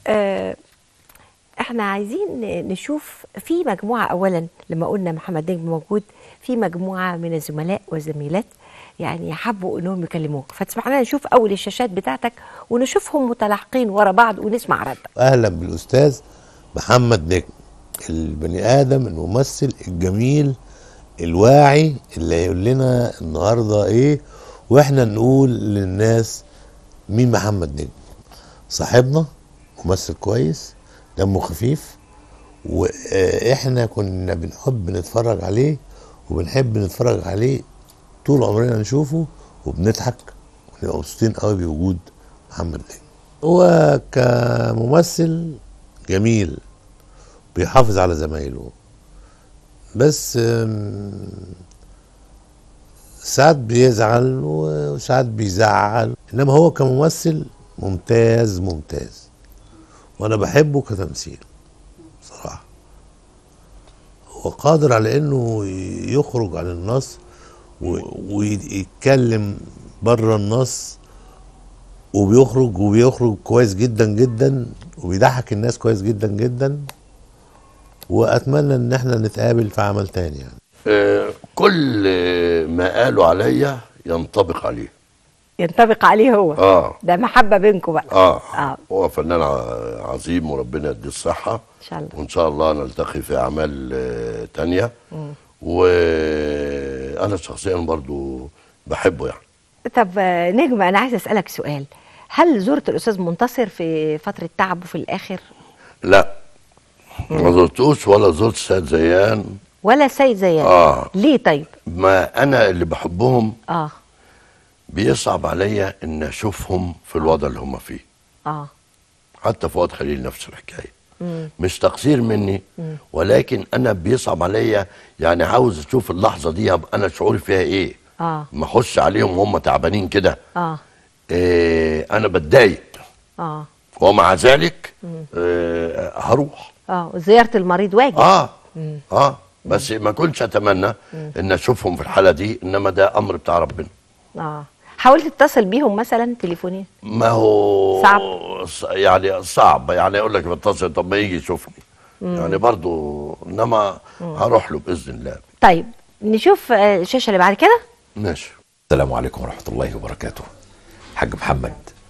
آه، احنا عايزين نشوف في مجموعه اولا لما قلنا محمد نجم موجود في مجموعه من الزملاء والزميلات يعني حبوا انهم يكلموك فتسمح لنا نشوف اول الشاشات بتاعتك ونشوفهم متلاحقين ورا بعض ونسمع ردك اهلا بالاستاذ محمد نجم البني ادم الممثل الجميل الواعي اللي هيقول لنا النهارده ايه واحنا نقول للناس مين محمد نجم صاحبنا ممثل كويس دمه خفيف واحنا كنا بنحب نتفرج عليه وبنحب نتفرج عليه طول عمرنا نشوفه وبنضحك ونبقى مبسوطين قوي بوجود محمد نجم هو كممثل جميل بيحافظ على زمايله بس أم، ساعات بيزعل وساعات بيزعل انما هو كممثل ممتاز ممتاز وانا بحبه كتمثيل صراحه هو قادر على انه يخرج عن النص و- ويتكلم بره النص وبيخرج وبيخرج كويس جدا جدا وبيضحك الناس كويس جدا جدا واتمنى ان احنا نتقابل في عمل تاني يعني آه، كل ما قالوا عليا ينطبق عليه ينطبق عليه هو اه ده محبه بينكم بقى اه اه هو فنان ع- عظيم وربنا يديه الصحة ان شاء الله وإن شاء الله نلتقي في أعمال آه، تانية وأنا شخصيا برضو بحبه يعني طب آه، نجم انا عايز اسالك سؤال هل زرت الاستاذ منتصر في فتره تعبه في الاخر لا ما زرتوش ولا زرت سيد زيان ولا سيد زيان آه. ليه طيب ما أنا اللي بحبهم اه بيصعب عليا إن أشوفهم في الوضع اللي هم فيه اه حتى فؤاد خليل نفس الحكايه مش تقصير مني ولكن انا بيصعب عليا يعني عاوز اشوف اللحظه دي ابقى انا شعوري فيها ايه اه ما اخش عليهم وهم تعبانين كده اه إيه انا بتضايق اه ومع ذلك إيه هروح اه زياره المريض واجب اه اه بس ما كنتش اتمنى ان اشوفهم في الحاله دي انما ده امر بتاع ربنا اه حاولت تتصل بيهم مثلا تليفونيا ما هو صعب. ص- يعني صعب يعني اقول لك بتصل طب ما يجي يشوفني يعني برضو انما هروح له باذن الله طيب نشوف آه، الشاشه اللي بعد كده ماشي السلام عليكم ورحمة الله وبركاته حاج محمد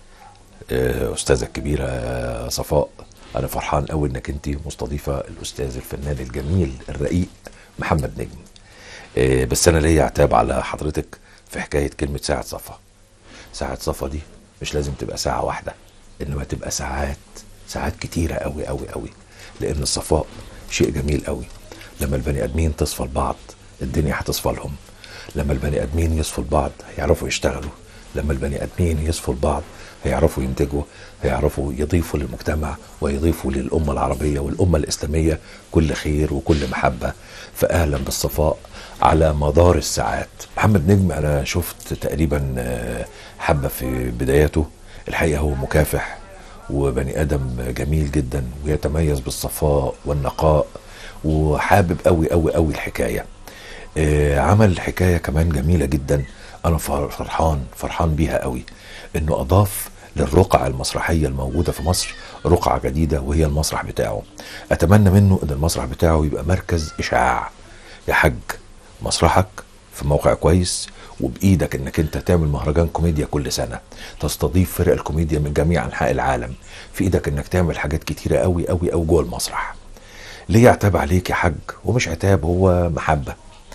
آه، أستاذة الكبيرة آه، صفاء أنا فرحان قوي إنك أنت مستضيفة الأستاذ الفنان الجميل الرقيق محمد نجم آه، بس أنا ليا عتاب على حضرتك في حكاية كلمة ساعة صفا ساعة صفا دي مش لازم تبقى ساعة واحدة إنما تبقى ساعات ساعات كتيرة قوي قوي قوي لأن الصفاء شيء جميل قوي لما البني آدمين تصفى لبعض الدنيا هتصفى لهم لما البني ادمين يصفوا لبعض هيعرفوا يشتغلوا لما البني ادمين يصفوا لبعض هيعرفوا ينتجوا هيعرفوا يضيفوا للمجتمع ويضيفوا للامه العربيه والامه الاسلاميه كل خير وكل محبه فاهلا بالصفاء على مدار الساعات محمد نجم انا شفت تقريبا آه، حبه في بداياته الحقيقه هو مكافح وبني ادم جميل جدا ويتميز بالصفاء والنقاء وحابب قوي قوي قوي الحكايه آه، عمل حكايه كمان جميله جدا انا فر- فرحان فرحان بيها قوي انه اضاف للرقعة المسرحية الموجودة في مصر رقعة جديدة وهي المسرح بتاعه أتمنى منه أن المسرح بتاعه يبقى مركز إشعاع يا حاج مسرحك في موقع كويس وبإيدك أنك أنت تعمل مهرجان كوميديا كل سنة تستضيف فرق الكوميديا من جميع أنحاء العالم في إيدك أنك تعمل حاجات كتيرة قوي قوي قوي جوه المسرح ليه عتاب عليك يا حاج ومش عتاب هو محبة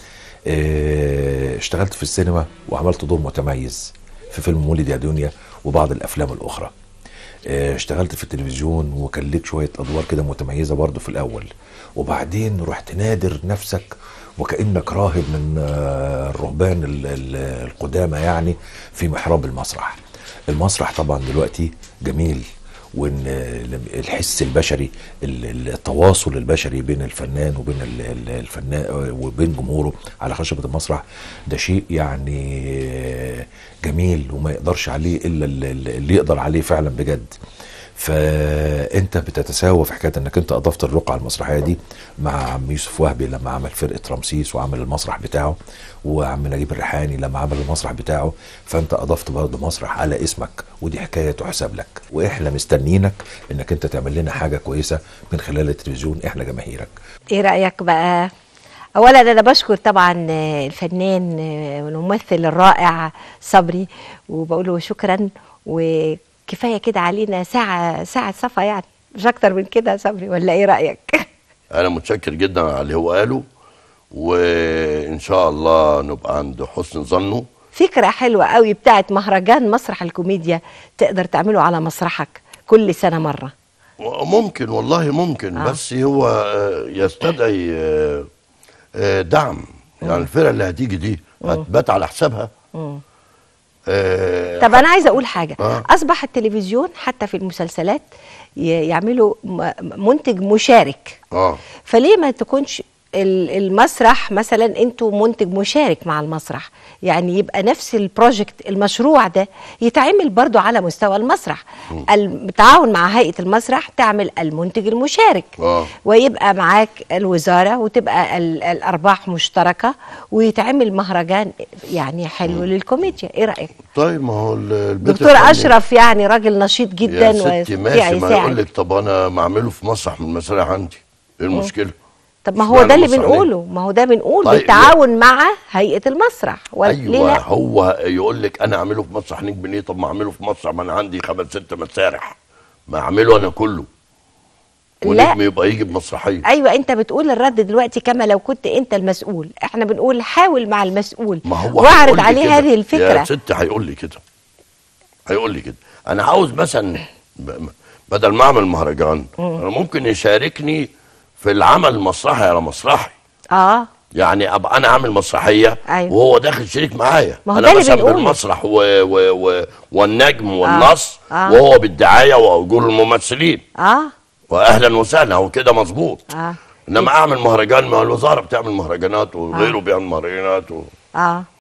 آه، اشتغلت في السينما وعملت دور متميز في فيلم مولد يا دنيا وبعض الافلام الاخرى آه، اشتغلت في التلفزيون وكان ليك شويه ادوار كده متميزه برضو في الاول وبعدين رحت نادر نفسك وكانك راهب من آه، الرهبان ال- ال- القدامى يعني في محراب المسرح المسرح طبعا دلوقتي جميل وان الحس البشري ال- التواصل البشري بين الفنان وبين ال- ال- الفنان وبين جمهوره على خشبه المسرح ده شيء يعني جميل وما يقدرش عليه الا ال- ال- اللي يقدر عليه فعلا بجد فانت بتتساوى في حكايه انك انت اضفت الرقعه المسرحيه دي مع عم يوسف وهبي لما عمل فرقه رمسيس وعمل المسرح بتاعه وعم نجيب الريحاني لما عمل المسرح بتاعه فانت اضفت برضه مسرح على اسمك ودي حكايه تحسب لك واحنا مستنيينك انك انت تعمل لنا حاجه كويسه من خلال التلفزيون احنا جماهيرك ايه رايك بقى اولا انا بشكر طبعا آه، الفنان آه، والممثل الرائع صبري وبقول له شكرا وكفايه كده علينا ساعه ساعه صفا يعني مش اكتر من كده يا صبري ولا ايه رايك انا متشكر جدا على اللي هو قاله وان شاء الله نبقى عند حسن ظنه فكره حلوه قوي بتاعت مهرجان مسرح الكوميديا تقدر تعمله على مسرحك كل سنه مره ممكن والله ممكن آه. آه. بس هو آه، يستدعي آه، آه، دعم يعني الفرقه اللي هتيجي دي هتبات على حسابها آه، طب انا عايزه اقول حاجه آه. اصبح التلفزيون حتى في المسلسلات ي- يعملوا م- منتج مشارك اه فليه ما تكونش ال- المسرح مثلا انتوا منتج مشارك مع المسرح يعني يبقى نفس البروجكت المشروع ده يتعمل برضو على مستوى المسرح التعاون مع هيئة المسرح تعمل المنتج المشارك آه. ويبقى معاك الوزارة وتبقى ال- الأرباح مشتركة ويتعمل مهرجان يعني حلو للكوميديا ايه رأيك؟ طيب ما هو ال- البيت دكتور الفني- أشرف يعني راجل نشيط جدا يا ستي ويستطيع ماشي ما يساعد. يقول لك طب انا ما اعمله في مسرح من المسارح عندي ايه المشكله طب ما هو اشمعنى ده اللي مسرح ليه؟ بنقوله ما هو ده بنقول طيب، بالتعاون مع هيئة المسرح ولا ليه ايوه لا؟ هو يقول لك انا اعمله في مسرح نجم ليه طب ما اعمله في مسرح ما انا عندي خمس ست مسارح ما اعمله انا كله لا. ونجم يبقى يجي بمسرحيه ايوه انت بتقول الرد دلوقتي كما لو كنت انت المسؤول احنا بنقول حاول مع المسؤول ما هو واعرض هيقول لي عليه كده. هذه يا الفكره ست هيقول لي كده هيقول لي كده انا عاوز مثلا ب- بدل ما اعمل مهرجان انا ممكن يشاركني في العمل المسرحي على مسرحي اه يعني ابقى انا عامل مسرحيه أيوة. وهو داخل شريك معايا ما هو انا ده اللي مثلا بنقوله. بالمسرح و و و والنجم والنص آه. وهو بالدعايه واجور الممثلين اه واهلا وسهلا هو كده مظبوط اه انما اعمل مهرجان ما الوزاره بتعمل مهرجانات وغيره بيعمل مهرجانات و... اه